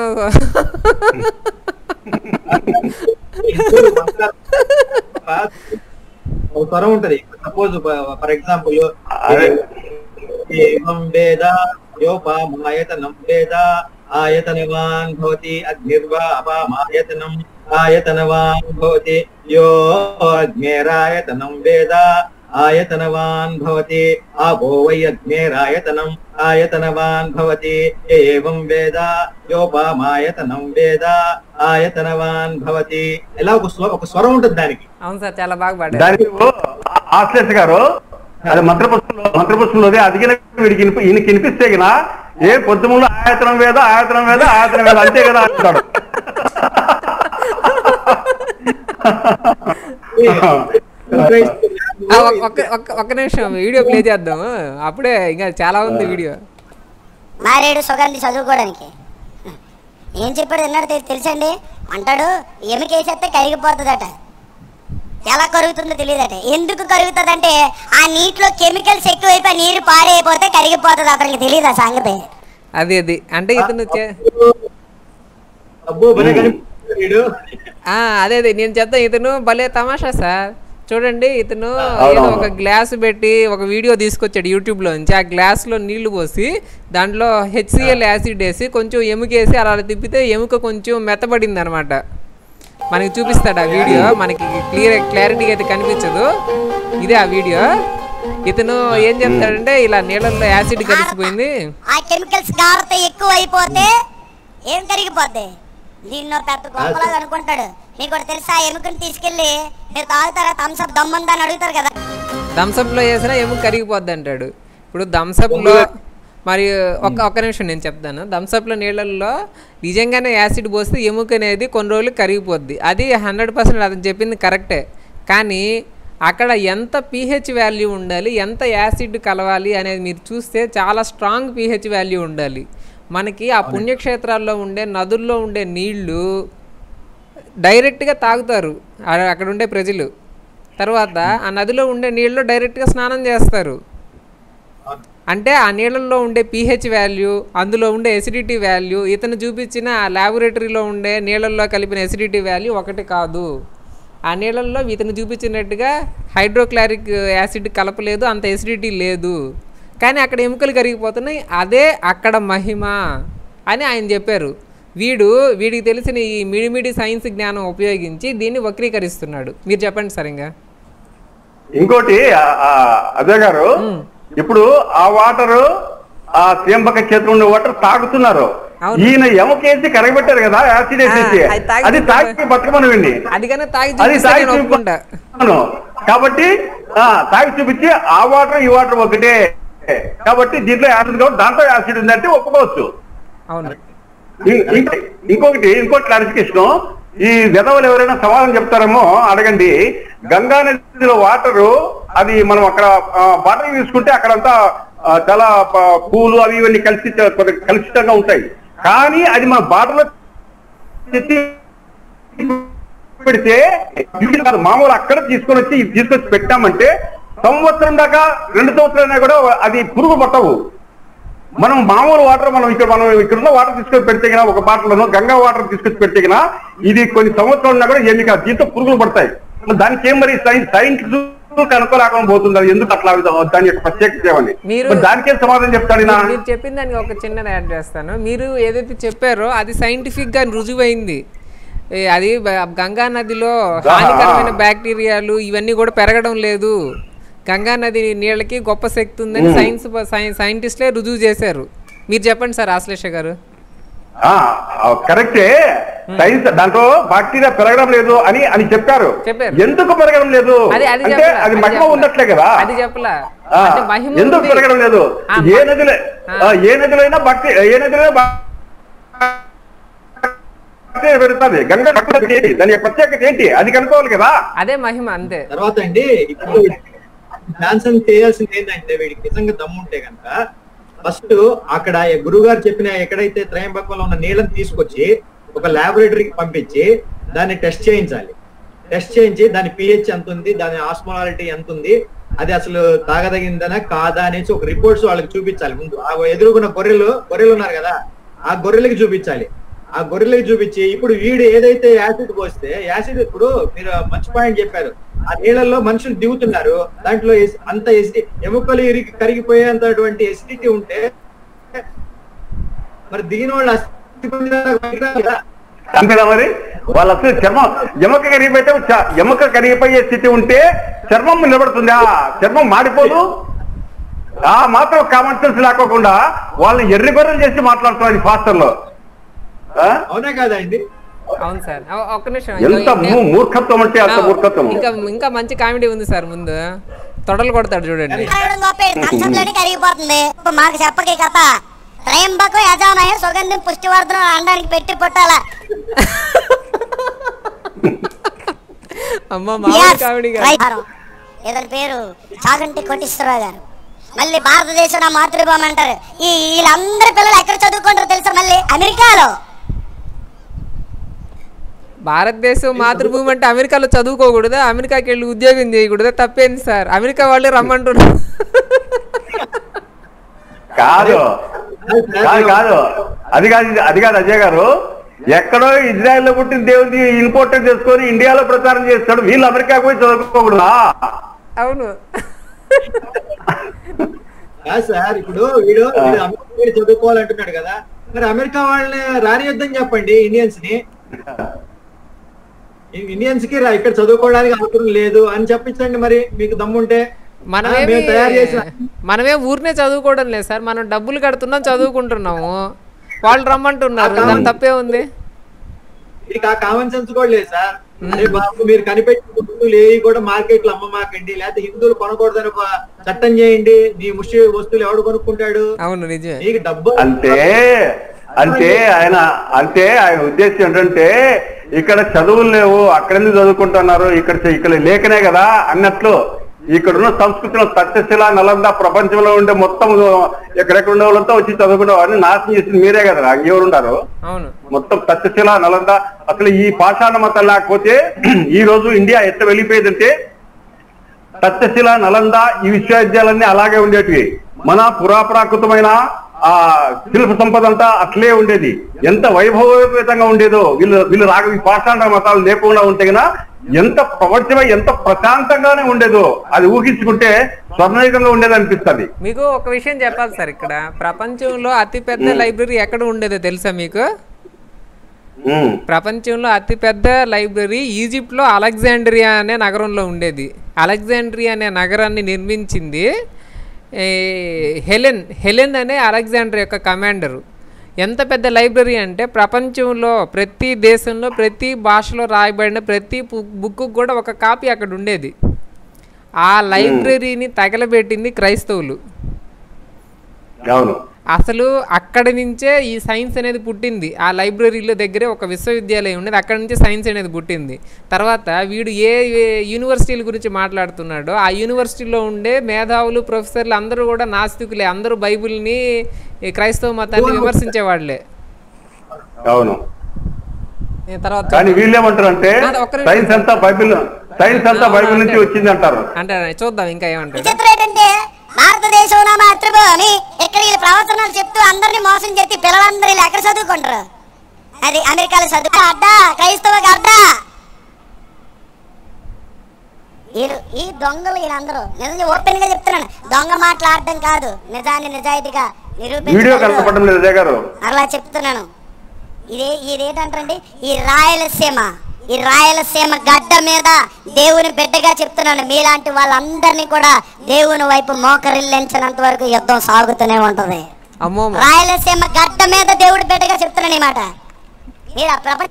[SPEAKER 5] ఒక స్వరం ఉంటది సపోజ్ ఫర్ ఎగ్జాంపుల్
[SPEAKER 2] అదే.
[SPEAKER 5] ఏవం వేద యోపామాయతనం వేద ఆయతనవాన్ భవతి అగ్నిర్వా అపామాయతనం ఆయతనవాన్ భవతి యో అగ్నేరాయతనం వేద ఆయతనవాన్ భవతి ఆపో వై అగ్నేరాయతనం ఆయతనవాన్ భవతి ఏవం వేద యోపామాయతనం వేద ఆయతనవాన్ భవతి ఇలా ఒక స్వ- ఒక స్వరం ఉంటుంది దానికి
[SPEAKER 1] అవును సార్ చాలా బాగా పాడారు
[SPEAKER 2] దానికి ఆశ్లేష గారు అది మంత్రపుష్పంలో మంత్రపుష్పంలో అది గిన వీడికి వినిపి- ఈయనకి వినిపిస్తే గిన ఏ పొద్దుములో ఆయతనం వేద ఆయతనం వేద ఆయతనం వేద అంతే కదా అంటాడు
[SPEAKER 1] ఆ, ఒక్క- ఒక్క ఒక్క- ఒక్క నిమిషం వీడియో ప్లే చేద్దాం అప్పుడే ఇంకా చాలా ఉంది వీడియో
[SPEAKER 3] మారేడు సుగంధి చదువుకోవడానికి ఏం చెప్పాడు విన్నాడు తె- తెలుసండి అంటాడు ఎముకేసేస్తే కరిగిపోతుందట ఎలా కరుగుతుందో తెలియదట ఎందుకు కరుగుతుందంటే ఆ నీటిలో కెమికల్స్ ఎక్కువైపోయి ఆ నీరు పాడైపోతే కరిగిపోతుంది అతనికి తెలియదు ఆ సంగతి
[SPEAKER 1] అది అది అంటే ఇతను చే-
[SPEAKER 5] అబ్బో భలే కనిపిస్తున్నాడు వీడు
[SPEAKER 1] ఆ, అదే అదే నేను చెప్తాను ఇతను భలే తమాషా సార్ చూడండి ఇతను
[SPEAKER 2] అవునవును.
[SPEAKER 1] ఏదో ఒక గ్లాస్ పెట్టి ఒక వీడియో తీసుకొచ్చాడు యూట్యూబ్లో నుంచి ఆ గ్లాస్లో నీళ్లు పోసి దాంట్లో హెచ్సిఎల్ యాసిడ్ వేసి కొంచెం ఎముకేసి అలా తిప్పితే ఎముక కొంచెం మెత్తబడింది అనమాట మనకి చూపిస్తాడు ఆ వీడియో మనకి క్లియర్ క్లారిటీగా అయితే కనిపించదు ఇదే ఆ వీడియో ఇతను ఏం చెప్తాడంటే ఇలా నీళ్ళల్లో యాసిడ్ కలిసిపోయింది
[SPEAKER 3] ఆ కెమికల్స్ గారత ఎక్కువ అయిపోతే ఏం కరిగిపోద్ది దీన్నో పెద్ద గొప్పలాగా అనుకుంటాడు నీకు ఒకటి తెలుసా ఆ ఎముకని తీసుకెళ్ళి మీరు తాగుతారా థమ్స్అప్ దమ్ముందని అడుగుతారు కదా
[SPEAKER 1] థమ్సప్లో వేసినా ఎముక కరిగిపోద్ది అంటాడు ఇప్పుడు థమ్సప్లో మరి ఒక్క ఒక్క నిమిషం నేను చెప్తాను థమ్సప్లో నీళ్ళల్లో నిజంగానే యాసిడ్ పోస్తే ఎముక అనేది కొన్ని రోజులు కరిగిపోద్ది అది హండ్రెడ్ పర్సెంట్ అతను చెప్పింది కరెక్టే కానీ అక్కడ ఎంత పీహెచ్ వాల్యూ ఉండాలి ఎంత యాసిడ్ కలవాలి అనేది మీరు చూస్తే చాలా స్ట్రాంగ్ పీహెచ్ వాల్యూ ఉండాలి మనకి ఆ పుణ్యక్షేత్రాల్లో ఉండే నదుల్లో ఉండే నీళ్లు డైరెక్ట్గా తాగుతారు ఆ- అక్కడ ఉండే ప్రజలు తర్వాత ఆ నదిలో ఉండే నీళ్ళలో డైరెక్ట్గా స్నానం చేస్తారు అంటే ఆ నీళ్ళల్లో ఉండే పీహెచ్ వాల్యూ అందులో ఉండే ఎసిడిటీ వాల్యూ ఇతను చూపించిన ఆ ల్యాబొరేటరీలో ఉండే నీళ్ళల్లో కలిపిన ఎసిడిటీ వాల్యూ ఒకటి కాదు ఆ నీళ్ళల్లో ఇతను చూపించినట్టుగా హైడ్రోక్లారిక్ యాసిడ్ కలపలేదు అంత ఎసిడిటీ లేదు కానీ అక్కడ ఎముకలు కరిగిపోతున్నాయి అదే అక్కడ మహిమ అని ఆయన చెప్పారు వీడు వీడికి తెలిసిన ఈ మిడిమిడి సైన్స్ జ్ఞానం ఉపయోగించి దీన్ని వక్రీకరిస్తున్నాడు మీరు చెప్పండి సరిగా
[SPEAKER 2] ఇంకోటి ఆ- ఆ అజయ్ గారు ఇప్పుడు ఆ వాటర్ ఆ త్రియంబక క్షేత్రం ఉండే వాటర్ తాగుతున్నారు
[SPEAKER 1] అవును.
[SPEAKER 2] ఈయన ఎమకేసి కరగబెట్టారు కదా యాసిడ్ వేసేసి
[SPEAKER 1] ఆ, అది తాగి
[SPEAKER 2] అది తాగి బతకమనవండి
[SPEAKER 1] అది కానీ తాగి
[SPEAKER 2] అది
[SPEAKER 1] చూపిస్తే
[SPEAKER 2] తాగి
[SPEAKER 1] నేను ఒప్పుకుంటా
[SPEAKER 2] చూపిస్తాను కాబట్టి ఆ, తాగి చూపించి ఆ వాటర్ ఈ వాటర్ ఒకటే కాబట్టి దీంట్లో యాసిడ్ కాబట్టి దాంట్లో యాసిడ్ ఉందంటే ఒప్పుకోవచ్చు
[SPEAKER 1] అవును
[SPEAKER 2] ఇం- ఇంక- ఇంకొకటి ఇంకోటి క్లారిఫికేషన్ ఈ విధవలు ఎవరైనా సమాధానం చెప్తారేమో అడగండి గంగా నదిలో వాటరు అది మనం అక్కడ వాటర్ తీసుకుంటే అక్కడంతా ఆ, చాలా ప- పూలు అవి ఇవన్నీ కలిసి కొద్దిగా కలుషితంగా ఉంటాయి కానీ అది మన బాటలో ఎత్తి పెడితే ఇది కాదు మామూలు అక్కడ తీసుకొని వచ్చి ఇది తీసుకొచ్చి పెట్టామంటే సంవత్సరం దాకా రెండు సంవత్సరాలైనా కూడా అది పురుగు పట్టవు మనం మామూలు వాటర్ మనం ఇక్కడ మనం ఇక్కడ ఉన్న వాటర్ తీసుకొని పెడితే గినా ఒక బాటిల్లోనో గంగా వాటర్ తీసుకొచ్చి పెడితే గినా ఇది కొన్ని సంవత్సరాలు ఉన్నా కూడా ఏమి కాదు దీంతో పురుగులు పడతాయి మరి దానికి ఏం మరి సైన్స్ సైన్స్ కనుక్కోలేకుండా పోతుంది అది ఎందుకు అట్లా అవుతుందో దాని యొక్క ప్రత్యేకత ఏమని
[SPEAKER 1] మీరు-
[SPEAKER 2] మరి దానికేం సమాధానం చెప్తాడు ఈయన?
[SPEAKER 1] మీరు చెప్పిన దానికి ఒక చిన్నది యాడ్ చేస్తాను మీరు ఏదైతే చెప్పారో అది సైంటిఫిక్ గా రుజువైంది ఏ, అది బ- గంగా నదిలో హానికరమైన బ్యాక్టీరియాలు ఇవన్నీ కూడా పెరగడం లేదు గంగా నది నీళ్ళకి గొప్ప శక్తి ఉందని సైన్స్ సై- సైంటిస్టులే రుజువు చేశారు మీరు చెప్పండి సార్ ఆశ్లేష గారు
[SPEAKER 2] ఆ, ఆ, కరెక్టే సైన్స్ దాంట్లో బాక్టీరియా పెరగడం లేదు అని అని చెప్పారు
[SPEAKER 1] చెప్పారు.
[SPEAKER 2] ఎందుకు పెరగడం లేదు
[SPEAKER 1] అది అది
[SPEAKER 2] అంటే
[SPEAKER 1] చెప్పలా,
[SPEAKER 2] అది
[SPEAKER 1] అది
[SPEAKER 2] మహిమ
[SPEAKER 1] చెప్పలా.
[SPEAKER 2] ఉన్నట్లే కదా
[SPEAKER 1] అది చెప్పలా
[SPEAKER 2] ఆ,
[SPEAKER 1] అంటే మహిమ
[SPEAKER 2] ఎందుకు
[SPEAKER 1] ఉంది.
[SPEAKER 2] పెరగడం లేదు
[SPEAKER 1] ఆ,
[SPEAKER 2] ఏ
[SPEAKER 1] మ-
[SPEAKER 2] నదిలో
[SPEAKER 1] ఆ.
[SPEAKER 2] ఆ, ఏ నదిలో అయినా భక్తి ఏ నదిలో అయినా బా- బాక్టీరియా పెరుగుతుంది గంగ ప్రకృతి ఏంటి దాని యొక్క ప్రత్యేకత ఏంటి అది కనుక్కోవాలి కదా
[SPEAKER 1] అదే మహిమ అంతే
[SPEAKER 5] తర్వాత అండి ఇప్పుడు డాన్సన్ చేయాల్సింది ఏంటంటే వీడికి నిజంగా దమ్ముంటే కనుక ఫస్ట్ అక్కడ గురువు గారు చెప్పిన ఎక్కడైతే త్రయంబకంలో ఉన్న నీళ్ళని తీసుకొచ్చి ఒక లాబొరేటరీకి పంపించి దాన్ని టెస్ట్ చేయించాలి టెస్ట్ చేయించి దాని పిహెచ్ ఎంత ఉంది దాని ఆస్మోలారిటీ ఎంత ఉంది అది అసలు తాగదగిందనా కాదా అనేసి ఒక రిపోర్ట్స్ వాళ్ళకి చూపించాలి ముందు ఆ ఎదురుకున్న గొర్రెలు గొర్రెలు ఉన్నారు కదా ఆ గొర్రెలకి చూపించాలి ఆ గొర్రెలకి చూపించి ఇప్పుడు వీడు ఏదైతే యాసిడ్ పోస్తే యాసిడ్ ఇప్పుడు మీరు మంచి పాయింట్ చెప్పారు ఆ నీళ్ళల్లో మనుషులు దిగుతున్నారు దాంట్లో ఎస్- అంత ఎసిడి ఎముకలు ఇరిగి కరిగిపోయేంతటువంటి ఎసిడిటీ ఉంటే మరి దిగిన వాళ్ళు అస్థిపంజరాలకు పనికిరారు కదా.
[SPEAKER 2] అంతేనా మరి వాళ్ళు అసలు చర్మం ఎముక కరిగిపోతే చ- ఎముక కరిగిపోయే స్థితి ఉంటే చర్మం నిలబడుతుందా చర్మం మాడిపోదు ఆ మాత్రం కామన్ సెన్స్ లేకోకుండా వాళ్ళని ఎర్రి గొర్రెలు చేసి మాట్లాడుతున్నారు ఫాస్టర్ లో ఆ?
[SPEAKER 5] అవునా కాదా అండి
[SPEAKER 1] అవును సార్ ఒ- ఒక్క నిమిషం
[SPEAKER 2] ఎంత మూ- మూర్ఖత్వం అంటే అంత మూర్ఖత్వం
[SPEAKER 1] ఇంకా ఇంకా మంచి కామెడీ ఉంది సార్ ముందు తొడలు కొడతాడు చూడండి
[SPEAKER 3] కరగడం గొప్ప థమ్స్అప్లోనే కరిగిపోతుంది ఇప్పుడు మాకు చెప్పకే కథ త్రయంబకం యజామయ సుగంధం పుష్టివర్ధనం అనడానికి పెట్టి పుట్టాల
[SPEAKER 1] అమ్మ మామూలు
[SPEAKER 3] Yes,
[SPEAKER 1] కామెడీ కాదు.
[SPEAKER 3] right. ఇతని పేరు చాగంటి కోటేశ్వరరావు గారు మళ్ళీ భారతదేశం నా మాతృభూమి అంటారు ఈ వీళ్ళందరి పిల్లలు ఎక్కడ చదువుకుంటారో తెలుసా మళ్ళీ అమెరికాలో
[SPEAKER 1] భారతదేశం మాతృభూమి అంటే అమెరికాలో చదువుకోకూడదా అమెరికాకి వెళ్ళి ఉద్యోగం చేయకూడదా తప్పేంది సార్ అమెరికా వాళ్ళు రమ్మంటున్నారు
[SPEAKER 2] కాదు కాదు కాదు అది కాదు ఇది- అది కాదు అజయ్ గారు ఎక్కడో ఇజ్రాయెల్ లో పుట్టిన దేవుడిని ఇంపోర్టెడ్ చేసుకొని ఇండియాలో ప్రచారం చేస్తాడు వీళ్ళు అమెరికా పోయి చదువుకోకూడదా
[SPEAKER 1] అవును
[SPEAKER 5] కాదు సార్ ఇప్పుడు వీడు వీడు అమెరికా వెళ్ళి చదువుకోవాలంటున్నాడు కదా మరి అమెరికా వాళ్ళని రానియొద్దని చెప్పండి ఇండియన్స్ ని ఇండియన్స్ కి రా- ఇక్కడ చదువుకోవడానికి అవసరం లేదు అని చెప్పించండి మరి మీకు దమ్ముంటే ఆ,
[SPEAKER 1] మనమేమి
[SPEAKER 5] మేము తయారు చేసిన
[SPEAKER 1] మనమేం ఊరినే చదువుకోవడం లేదు సార్ మనం డబ్బులు కడుతున్నాం చదువుకుంటున్నాము వాళ్ళు రమ్మంటున్నారు దాని తప్పే ఉంది
[SPEAKER 5] మీకు ఆ కామన్ సెన్స్ కూడా లేదు సార్ అరే బాబు మీరు కనిపెట్టిన వస్తువులు ఏవి కూడా మార్కెట్ లో అమ్మమాకండి లేకపోతే హిందువులు కొనకూడదని ఒక చట్టం చేయండి మీ ముష్టి వస్తువులు ఎవడు కొనుక్కుంటాడు
[SPEAKER 1] అవును నిజమే
[SPEAKER 5] మీకు డబ్బు
[SPEAKER 2] అంటే అంటే ఆయన అంటే ఆయన ఉద్దేశం ఏంటంటే ఇక్కడ చదువులు లేవు అక్కడ ఎందుకు చదువుకుంటున్నారు ఇక్కడ ఇక్కడ లేకనే కదా అన్నట్లు ఇక్కడ ఉన్న సంస్కృతిలో తక్షశిల నలంద ప్రపంచంలో ఉండే మొత్తం ఎక్కడెక్కడ ఉండే వాళ్ళంతా వచ్చి చదువుకునే వాడిని నాశనం చేసింది మీరే కదా ఎవరు ఉన్నారు
[SPEAKER 1] అవును
[SPEAKER 2] మొత్తం తక్షశిల నలంద అసలు ఈ పాషాణ మతం లేకపోతే ఈ రోజు ఇండియా ఎట్ట వెళ్ళిపోయేదంటే తక్షశిల నలంద ఈ విశ్వవిద్యాలయాలన్నీ అలాగే ఉండేటివి మన పురాప్రాకృతమైన ఆ శిల్ప సంపద అంతా అట్లే ఉండేది ఎంత వైభవపేతంగా ఉండేదో వీళ్ళు వీళ్ళు రాగ ఈ పాషాణ మతాలు లేకుండా ఉంటే గన ఎంత ప్రపంచమే ఎంత ప్రశాంతంగానే ఉండేదో అది ఊహించుకుంటే స్వర్ణయుగంగా ఉండేది అనిపిస్తుంది
[SPEAKER 1] మీకు ఒక విషయం చెప్పాలి సార్ ఇక్కడ ప్రపంచంలో అతిపెద్ద లైబ్రరీ ఎక్కడ ఉండేదో తెలుసా మీకు
[SPEAKER 2] ఉమ్.
[SPEAKER 1] ప్రపంచంలో అతిపెద్ద లైబ్రరీ ఈజిప్ట్లో అలెగ్జాండ్రియా అనే నగరంలో ఉండేది అలెగ్జాండ్రియా అనే నగరాన్ని నిర్మించింది ఏ, హెలెన్ హెలెన్ అనే అలెగ్జాండర్ యొక్క కమాండరు ఎంత పెద్ద లైబ్రరీ అంటే ప్రపంచంలో ప్రతి దేశంలో ప్రతి భాషలో రాయబడిన ప్రతి బుక్ కూడా ఒక కాపీ అక్కడ ఉండేది ఆ లైబ్రరీని తగలబెట్టింది క్రైస్తవులు
[SPEAKER 2] అవును
[SPEAKER 1] అసలు అక్కడి నుంచే ఈ సైన్స్ అనేది పుట్టింది ఆ లైబ్రరీలో దగ్గరే ఒక విశ్వవిద్యాలయం ఉండేది అక్కడి నుంచే సైన్స్ అనేది పుట్టింది తర్వాత వీడు ఏ ఏ యూనివర్సిటీల గురించి మాట్లాడుతున్నాడో ఆ యూనివర్సిటీలో ఉండే మేధావులు ప్రొఫెసర్లు అందరూ కూడా నాస్తికులే అందరూ బైబిల్ని ఈ క్రైస్తవ మతాన్ని విమర్శించేవాళ్లే
[SPEAKER 2] అవును
[SPEAKER 1] ఏ తర్వాత
[SPEAKER 2] కానీ వీళ్ళేమంటారు అంటే
[SPEAKER 1] కాదు, ఒక్క నిమిషం.
[SPEAKER 2] సైన్స్ అంతా బైబిల్ సైన్స్ అంతా బైబిల్ నుంచి వచ్చింది అంటారు
[SPEAKER 1] అంటే చూద్దాం ఇంకా ఏమంటాడు
[SPEAKER 3] విచిత్రం ఏంటంటే భారతదేశం నా మాతృభూమి ఇక్కడ ఇక్కడ వీళ్ళు ప్రవచనాలు చెప్తూ అందరినీ మోసం చేసి పిల్లలందరూ వీళ్ళు ఎక్కడ చదువుకుంటారు అది అమెరికాలో చదువు అడ్డా క్రైస్తవ అడ్డా వీళ్ళు ఈ దొంగలు వీళ్ళందరూ నిజంగా ఓపెన్ గా చెప్తున్నాను దొంగ మాట్లాడడం కాదు నిజాన్ని నిజాయితీగా
[SPEAKER 2] వీడియో
[SPEAKER 3] నిరూపించడం
[SPEAKER 2] కనపడడం లేదు అజయ్ గారు
[SPEAKER 3] అలా చెప్తున్నాను ఇది ఇదేంటంటే ఈ రాయలసీమ ఈ రాయలసీమ గడ్డ మీద దేవుని బిడ్డగా చెప్తున్నాను మీలాంటి వాళ్ళందరినీ కూడా దేవుని వైపు మోకరిల్లించినంత వరకు యుద్ధం సాగుతూనే ఉంటది
[SPEAKER 1] అమ్మో
[SPEAKER 3] రాయలసీమ గడ్డ మీద దేవుడి బిడ్డగా చెప్తున్నాను ఈ మాట మీరు ఆ ప్రపంచ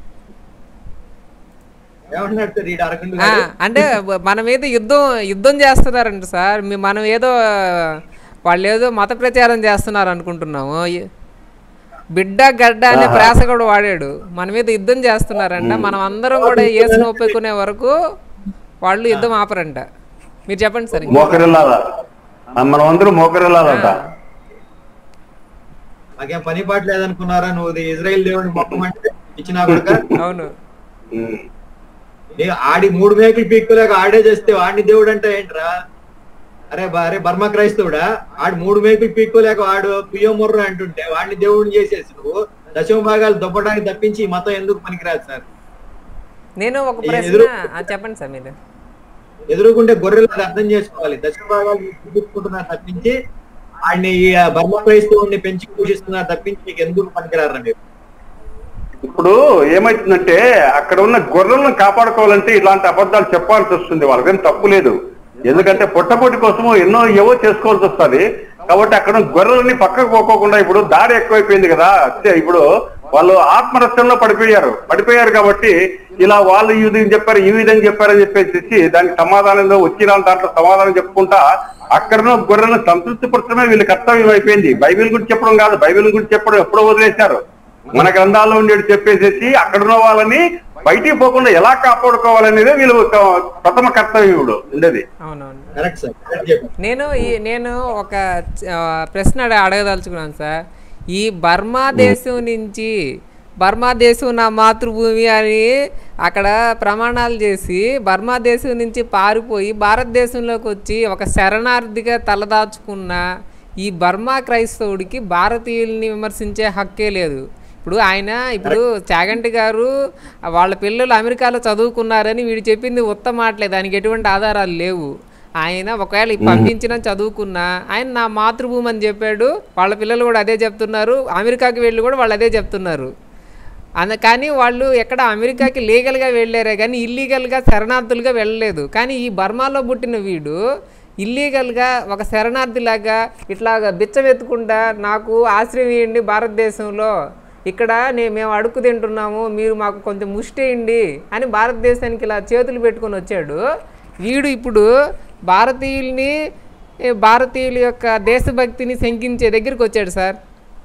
[SPEAKER 5] ఏమన్నాడు సార్ ఈ అరగంట
[SPEAKER 1] ఆ, అంటే బ- మన మీద యుద్ధం యుద్ధం చేస్తున్నారంట సార్ మీ- మనం ఏదో వాళ్ళు ఏదో మత ప్రచారం చేస్తున్నారు అనుకుంటున్నాము ఈ- బిడ్డ గడ్డ అనే ప్రాస కూడా వాడాడు మన మీద యుద్ధం చేస్తున్నారంట మనం అందరం కూడా ఏసును ఒప్పుకునే వరకు వాళ్ళు యుద్ధం ఆపరంట మీరు చెప్పండి సార్ ఇంకా.
[SPEAKER 2] మోకరిల్లాలా మనం అందరూ మోకరిల్లాలంట
[SPEAKER 5] నాకేం పని పాట లేదనుకున్నారా నువ్వు ఇది ఇజ్రాయెల్ దేవుడిని మొక్కమంటే ఇచ్చినా కూడా
[SPEAKER 1] అవును
[SPEAKER 2] ఉమ్.
[SPEAKER 5] ఆడి మూడు మేకలు పీక్కోలేక ఆడే చేస్తే వాడిని దేవుడు అంటే ఏంట్రా అరే బ- అరే బర్మా క్రైస్తవుడా ఆడు మూడు మేకలు పీక్కోలేక వాడు పియో ముర్ర అంటుంటే వాడిని దేవుడిని చేసేసి నువ్వు దశమ భాగాలు దొబ్బడానికి తప్పించి ఈ మతం ఎందుకు పనికిరాదు సార్
[SPEAKER 1] నేను ఒక
[SPEAKER 5] ఈ
[SPEAKER 1] ప్రశ్న
[SPEAKER 5] ఎదురు-
[SPEAKER 1] ఆ, చెప్పండి సార్ మీరు
[SPEAKER 5] ఎదురుకుంటే గొర్రెలు అర్థం చేసుకోవాలి దశమ భాగాలు చూపించుకుంటున్నారు తప్పించి వాడిని ఈ బర్మా క్రైస్తవుని పెంచి పోషిస్తున్నారు తప్పించి మీకు ఎందుకు పనికిరారా మీరు
[SPEAKER 2] ఇప్పుడు ఏమైతుందంటే అక్కడ ఉన్న గొర్రెలను కాపాడుకోవాలంటే ఇలాంటి అబద్ధాలు చెప్పాల్సి వస్తుంది వాళ్ళకేం తప్పు లేదు ఎందుకంటే పొట్టపొట్టి కోసము ఎన్నో ఏవో చేసుకోవాల్సి వస్తుంది కాబట్టి అక్కడ ఉన్న గొర్రెలని పక్కకు పోకోకుండా ఇప్పుడు దాడి ఎక్కువైపోయింది కదా అంటే ఇప్పుడు వాళ్ళు ఆత్మరక్షణలో పడిపోయారు పడిపోయారు కాబట్టి ఇలా వాళ్ళు ఈ విధంగా చెప్పారు ఈ విధంగా చెప్పారని చెప్పేసి దానికి సమాధానంలో వచ్చిన దాంట్లో సమాధానం చెప్పుకుంటా అక్కడ గొర్రెలను సంతృప్తి పరచడమే వీళ్ళ కర్తవ్యం అయిపోయింది బైబిల్ గురించి చెప్పడం కాదు బైబిల్ గురించి చెప్పడం ఎప్పుడో వదిలేశారు మన గ్రంథాల్లో ఉండేది చెప్పేసేసి అక్కడున్న వాళ్ళని బయటికి పోకుండా ఎలా కాపాడుకోవాలనేదే వీళ్ళు ఒక ప్రథమ కర్తవ్యం ఇప్పుడు ఉండేది
[SPEAKER 1] అవునవును
[SPEAKER 5] కరెక్ట్ సార్ కరెక్ట్ చెప్పారు
[SPEAKER 1] నేను ఈ నేను ఒక ఆ, ప్రశ్న అడ- అడగదలుచుకున్నాను సార్ ఈ బర్మా దేశం నుంచి బర్మా దేశం నా మాతృభూమి అని అక్కడ ప్రమాణాలు చేసి బర్మా దేశం నుంచి పారిపోయి భారతదేశంలోకి వచ్చి ఒక శరణార్థిగా తలదాచుకున్న ఈ బర్మా క్రైస్తవుడికి భారతీయుల్ని విమర్శించే హక్కే లేదు ఇప్పుడు ఆయన ఇప్పుడు చాగంటి గారు వాళ్ళ పిల్లలు అమెరికాలో చదువుకున్నారని వీడు చెప్పింది ఉత్తమ మాటలే దానికి ఎటువంటి ఆధారాలు లేవు ఆయన ఒకవేళ ఈ పంపించిన చదువుకున్నా ఆయన నా మాతృభూమి అని చెప్పాడు వాళ్ళ పిల్లలు కూడా అదే చెప్తున్నారు అమెరికాకి వెళ్ళి కూడా వాళ్ళు అదే చెప్తున్నారు అంద కానీ వాళ్ళు ఎక్కడ అమెరికాకి లీగల్గా వెళ్ళారే కానీ ఇల్లీగల్గా శరణార్థులుగా వెళ్ళలేదు కానీ ఈ బర్మాలో పుట్టిన వీడు ఇల్లీగల్గా ఒక శరణార్థిలాగా ఇట్లాగా బిచ్చమెత్తుకుంటా నాకు ఆశ్రయం ఇవ్వండి భారతదేశంలో ఇక్కడ నే మేము అడుక్కు తింటున్నాము మీరు మాకు కొంచెం ముష్టేయండి అని భారతదేశానికి ఇలా చేతులు పెట్టుకొని వచ్చాడు వీడు ఇప్పుడు భారతీయుల్ని ఏ, భారతీయుల యొక్క దేశభక్తిని శంకించే దగ్గరికి వచ్చాడు సార్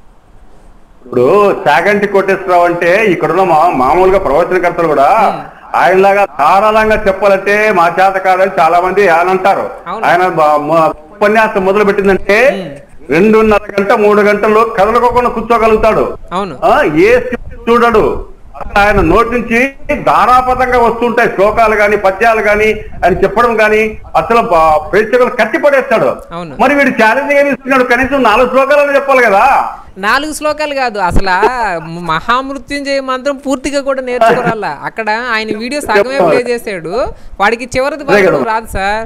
[SPEAKER 2] ఇప్పుడు చాగంటి కోటేశ్వరరావు అంటే ఇక్కడున్న మా మామూలుగా ప్రవచనకర్తలు కూడా ఆయనలాగా ధారాళంగా చెప్పాలంటే మా చేత కాదని చాలా మంది ఆయన అంటారు
[SPEAKER 1] అవును.
[SPEAKER 2] ఆయన బ- మ- ఉపన్యాసం మొదలు పెట్టిందంటే రెండున్నర గంట మూడు గంటలు కదలకోకుండా కూర్చోగలుగుతాడు
[SPEAKER 1] అవును
[SPEAKER 2] ఆ ఏ స్క్రిప్ట్ చూడడు అసలు ఆయన నోటి నుంచి ధారాపథంగా వస్తుంటాయి శ్లోకాలు గాని పద్యాలు గాని ఆయన చెప్పడం గాని అసలు బ- ప్రేక్షకులు కట్టి పడేస్తాడు
[SPEAKER 1] అవును.
[SPEAKER 2] మరి వీడు ఛాలెంజ్ గా ఇస్తున్నాడు కనీసం నాలుగు శ్లోకాలని చెప్పాలి కదా
[SPEAKER 1] నాలుగు శ్లోకాలు కాదు అసలు ఆ మహామృత్యుంజయ మంత్రం పూర్తిగా కూడా నేర్చుకోరాలా అక్కడ ఆయన వీడియో సగమే ప్లే చేశాడు వాడికి చివరిది పలకడం రాదు సార్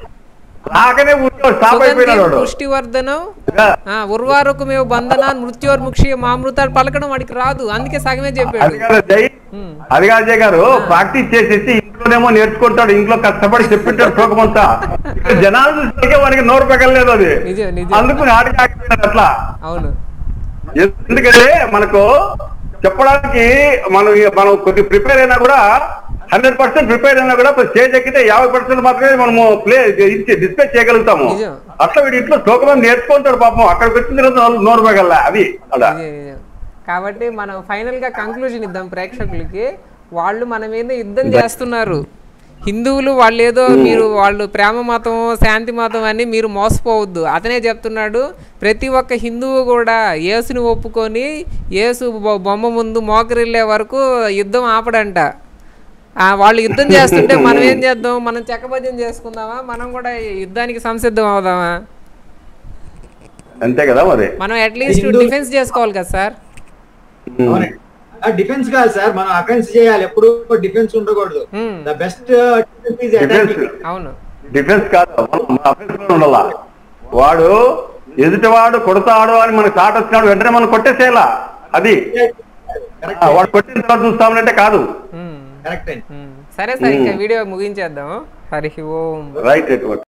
[SPEAKER 2] నాకనే ఊరిలో స్టాప్ అయిపోయినాడు వాడు.
[SPEAKER 1] పుష్టివర్ధనం
[SPEAKER 2] ఆ,
[SPEAKER 1] ఆ, ఉర్వారుకమేవ బంధన మృత్యోర్ముక్షి మామృతాలు పలకడం వాడికి రాదు అందుకే సగమే
[SPEAKER 2] అది
[SPEAKER 1] చెప్పాడు
[SPEAKER 2] కాదు జై అది కాదు జై గారు ప్రాక్టీస్ చేసేసి ఇంట్లోనేమో నేర్చుకుంటాడు ఇంట్లో కష్టపడి చెప్పింటాడు శ్లోకమంతా ఇక్కడ జనాలు చూస్తే వానికి నోరు పెగలేదు అది
[SPEAKER 1] నిజం నిజం
[SPEAKER 2] అందుకు ఆడికి ఆగిపోయినాడు అట్లా
[SPEAKER 1] అవును
[SPEAKER 2] ఎందుకంటే మనకు చెప్పడానికి మనం మనం కొద్ది ప్రిపేర్ అయినా కూడా హండ్రెడ్ పర్సెంట్ ప్రిపేర్ అయినా కూడా స్టేజ్ ఎక్కితే యాభై పర్సెంట్ మాత్రమే మనము ప్లే డిస్ప్లే చేయగలుగుతాము
[SPEAKER 1] నిజం.
[SPEAKER 2] అట్లా వీడి ఇంట్లో శ్లోకం నేర్చుకుంటాడు పాపం అక్కడికి వచ్చిన తర్వాత నోరు- నోరు పెగల అది అలా
[SPEAKER 1] నిజం, నిజం. కాబట్టి మనం ఫైనల్ గా కంక్లూజన్ ఇద్దాం ప్రేక్షకులకి వాళ్ళు మన మీద యుద్ధం చేస్తున్నారు హిందువులు వాళ్ళు ఏదో మీరు వాళ్ళు ప్రేమ మతం శాంతి మతం అని మీరు మోసపోవద్దు అతనే చెప్తున్నాడు ప్రతి ఒక్క హిందువు కూడా యేసుని ఒప్పుకొని యేసు బొ- బొమ్మ ముందు మోకరిల్లే వరకు యుద్ధం ఆపడంట ఆ, వాళ్ళు యుద్ధం చేస్తుంటే మనం ఏం చేద్దాం మనం చెక్కభజన చేసుకుందామా మనం కూడా యుద్ధానికి సంసిద్ధం అవుదామా
[SPEAKER 2] అంతే కదా మరి
[SPEAKER 1] మనం అట్లీస్ట్
[SPEAKER 5] హిందూ-
[SPEAKER 1] డిఫెన్స్ చేసుకోవాలి కదా సార్
[SPEAKER 2] ఉమ్.
[SPEAKER 5] అవునండి ఆ డిఫెన్స్ కాదు సార్ మనం అఫెన్స్ చేయాలి ఎప్పుడు డిఫెన్స్ ఉండకూడదు
[SPEAKER 1] Hmm.
[SPEAKER 5] ద బెస్ట్
[SPEAKER 2] డిఫెన్స్
[SPEAKER 1] అవును
[SPEAKER 2] డిఫెన్స్ కాదు మనం అఫెన్స్ లో ఉండాలా వాడు ఎదుటివాడు కొడతాడు అని మనకు తాట వచ్చినాడు వెంటనే మనం కొట్టేసేయాలా అది ఆ, వాడు కొట్టిన తర్వాత చూస్తామంటే కాదు
[SPEAKER 1] ఉమ్,
[SPEAKER 5] కరెక్ట్ అండి
[SPEAKER 1] ఉమ్. సరే సార్ ఇంకా వీడియో ముగించేద్దాం హరి ఓం
[SPEAKER 2] రైట్ రైట్